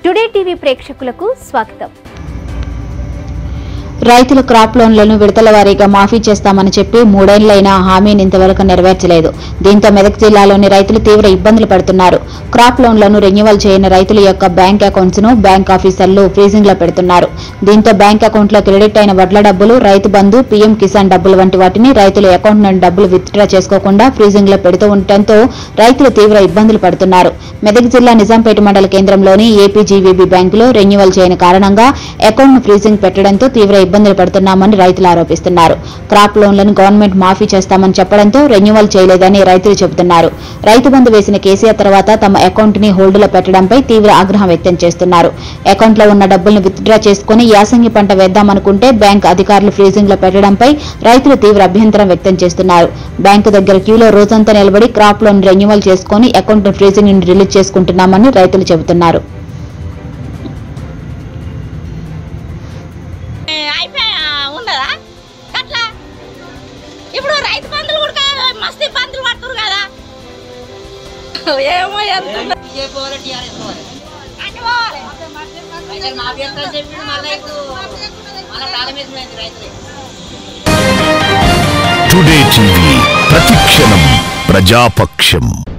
Today TV ప్రేక్షకులకు స్వాగతం రైతుల క్రాప్ లోన్లను విడతల వారీగా మాఫీ చేస్తామని చెప్పి మూడేళ్లైనా హామీని ఇంతవరకు నెరవేర్చలేదు దీంతో మెదక్ జిల్లాలోని రైతులు తీవ్ర ఇబ్బందులు పడుతున్నారు క్రాప్ లోన్లను రెన్యువల్ చేయని రైతుల యొక్క బ్యాంక్ అకౌంట్స్ ను బ్యాంక్ ఆఫీసర్లు ఫ్రీజింగ్ లో పెడుతున్నారు దీంతో బ్యాంక్ అకౌంట్ లో క్రెడిట్ అయిన వడ్ల డబ్బులు రైతు బంధు పీఎం కిసాన్ డబ్బులు వంటి వాటిని రైతుల అకౌంట్ నుండి డబ్బులు విత్డ్రా చేసుకోకుండా ఫ్రీజింగ్ లో పెడుతూ ఉండటంతో రైతులు తీవ్ర ఇబ్బందులు పడుతున్నారు మెదక్ జిల్లా నిజాంపేట మండల కేంద్రంలోని ఏపీజీవీబీ బ్యాంకులో రెన్యువల్ చేయని కారణంగా అకౌంట్ ను ఫ్రీజింగ్ పెట్టడంతో తీవ్ర ఇబ్బందులు పడుతున్నామని రైతులు ఆరోపిస్తున్నారు క్రాప్ లోన్లను గవర్నమెంట్ మాఫీ చేస్తామని చెప్పడంతో రెన్యువల్ చేయలేదని రైతులు చెబుతున్నారు రైతు బంధు వేసిన కేసీఆర్ తర్వాత తమ అకౌంట్ ని హోల్డులో పెట్టడంపై తీవ్ర ఆగ్రహం వ్యక్తం చేస్తున్నారు అకౌంట్ లో ఉన్న డబ్బులను విత్డ్రా చేసుకుని యాసంగి పంట వేద్దామనుకుంటే బ్యాంక్ అధికారులు ఫ్రీజింగ్ లో పెట్టడంపై రైతులు తీవ్ర అభ్యంతరం వ్యక్తం చేస్తున్నారు బ్యాంకు దగ్గర క్యూలో రోజంతా నిలబడి క్రాప్ లోన్ రెన్యువల్ చేసుకుని అకౌంట్ ఫ్రీజింగ్ నుండి రిలీజ్ చేసుకుంటున్నామని రైతులు చెబుతున్నారు ఏ, అయిపోయా ఉండదా అట్లా ఇప్పుడు రైతు బంధువులు కూడా మస్తు ఇబ్బందులు పడుతున్నారు కదా ఏమో ఎంత బీజేపీ పోవాలి టీఆర్ఎస్ పోవాలి అటు పోవాలి. అయితే మా అభ్యంతరం చెప్పి మళ్ళీ ఇప్పుడు మళ్ళీ తాళం వేసిపోయింది రైతులే టుడే టీవీ ప్రతిక్షణం ప్రజాపక్షం